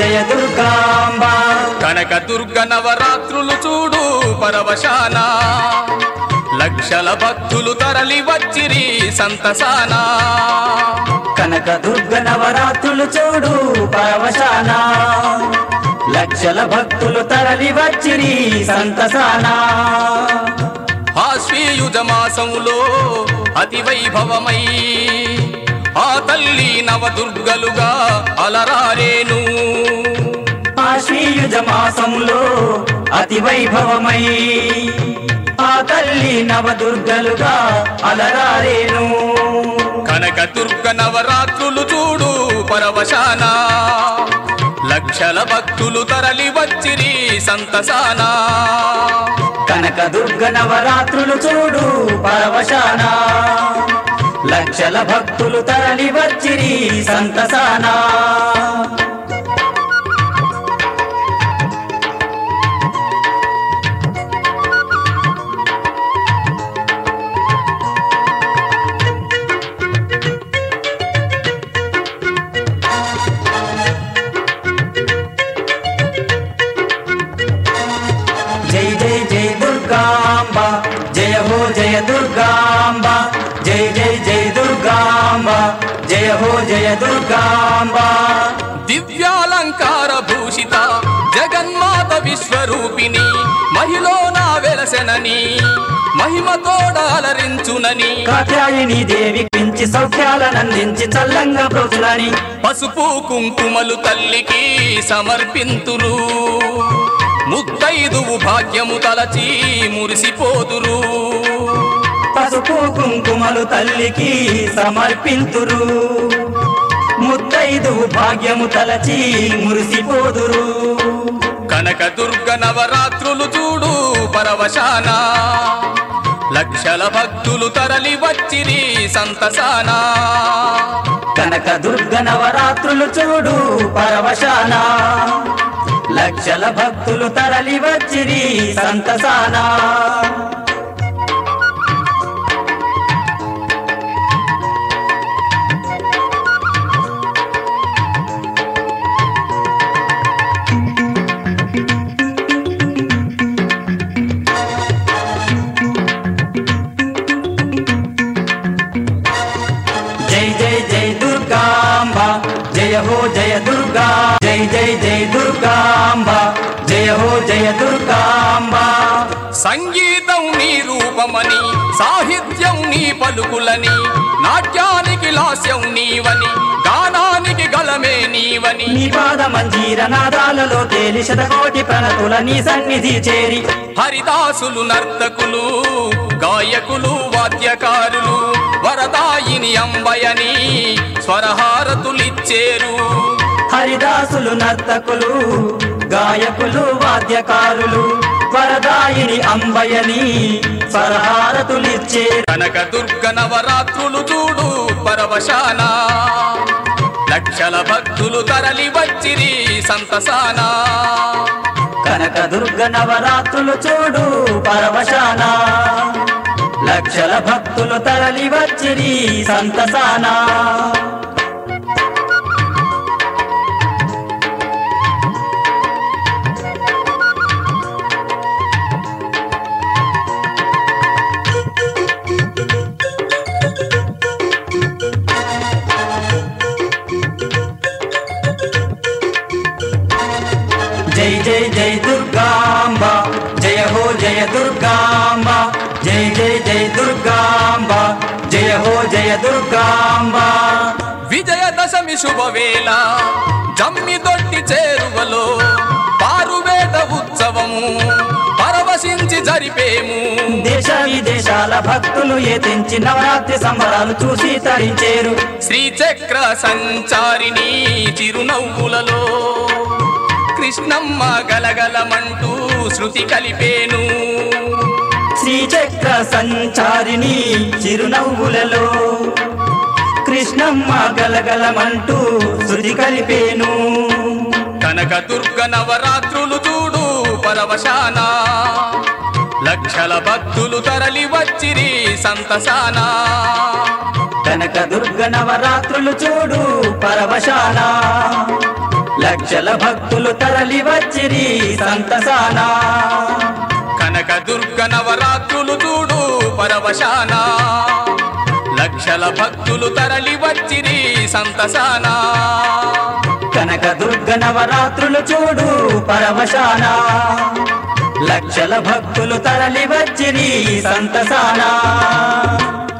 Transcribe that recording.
జయ దుర్గాంబ కనక దుర్గ నవరాత్రులు చూడు పరవశాన లక్షల భక్తులు తరలి వచ్చిరి సంతసాన కనక దుర్గ నవరాత్రులు చూడు పరవశాన లక్షల భక్తులు తరలి వచ్చిరి సంతసాన ఆశ్వీయుజ మాసములో అతి వైభవమై ఆ తల్లి నవదుర్గలుగా అలరారేను ఆశ్వీయుజ మాసంలో అతి వైభవమై ఆ తల్లి నవదుర్గలుగా అలరారేను కనక దుర్గ నవరాత్రులు చూడు పరవశాన లక్షల భక్తులు తరలి వచ్చిరి సంతసాన కనక దుర్గ నవరాత్రులు చూడు పరవశాన లక్షల భక్తులు తరలి వచ్చిరి సంతసానా జై జై జై దుర్గాంబ జయ హో జయ దుర్గాంబ జై జై జై దుర్గాంబ జయ హో జయ దుర్గాంబ దివ్యాలంకార భూషిత జగన్మాత విశ్వరూపిణి మహిళన వెలసెనని మహిమతోడ అలరించునని కాత్యాయని దేవి కించి సౌఖ్యాలనందించి చల్లంగా బ్రోచులని పసుపు కుంకుమలు తల్లికి సమర్పింతురు ముత్తైదువు భాగ్యము తలచి మురిసిపోదురు పసుపు కుంకుమలు తల్లికి సమర్పింతురు ముత్తైదు భాగ్యము తలచి మురిసిపోదురు కనక దుర్గ నవరాత్రులు చూడు పరవశాన లక్షల భక్తులు తరలి వచ్చిరి సంతసాన కనక దుర్గ నవరాత్రులు చూడు పరవశాన లక్షల భక్తులు తరలి వచ్చిరి సంతసానా జై జై జై దుర్గాంబ జయ హో జయ దుర్గా జై జై జై దుర్గాంబ జయ హో జయ దుర్గాంబ సంగీతం నీ రూపమని సాహిత్యం నీ పలుకులని నాట్యానికి లాస్యం నీవని గానానికి గలమే నీవని నీ పాద మంజీర నాదాలలో తేలి శతకోటి ప్రణతుల నీ సన్నిధి చేరి హరిదాసులు నర్తకులు గాయకులు వాద్యకారులు వరదాయిని అంబయని స్వరహారతులిచ్చేరు హరిదాసులు నర్తకులు గాయకులు వాద్యకారులు వరదాయిని అంబయని స్వరహారతులిచ్చే కనక దుర్గ నవరాత్రులు చూడు పరవశాన లక్షల భక్తులు తరలి వచ్చిరి సంతసాన కనక దుర్గ నవరాత్రులు చూడు పరవశాన లక్షల భక్తులు తరలి వచ్చిరి సంతసానా జై జై జై దుర్గాంబ జయ హో జయ దుర్గాంబ జై జై జై దుర్గాంబ జయ హో జయ దుర్గాంబ విజయదశమి శుభవేళ జమ్మి దొట్టి చేరువలో పారువేట ఉత్సవము పరవశించి జరిపేము దేశ విదేశాల భక్తులు ఎతించి నవరాత్రి సంబరాలు చూసి తరించేరు శ్రీచక్ర సంచారిణి చిరునవ్వులలో కృష్ణమ్మ గలగలమంటూ శృతి కలిపేను శ్రీచక్ర సంచారిణి చిరునవ్వులలో కృష్ణమ్మ గలగలమంటూ శృతి కలిపేను కనక దుర్గ నవరాత్రులు చూడు పరవశాన లక్షల భక్తులు తరలి వచ్చిరి సంతసాన కనక దుర్గ నవరాత్రులు చూడు పరవశాన లక్ష లక్షల భక్తులు తరలి వచ్చిరి సంతసానా కనక దుర్గ నవరాత్రులు చూడు పరవశాన లక్షల భక్తులు తరలి వచ్చిరి సంతసానా కనక దుర్గ నవరాత్రులు చూడు పరవశాన లక్షల భక్తులు తరలి వచ్చిరి సంతసానా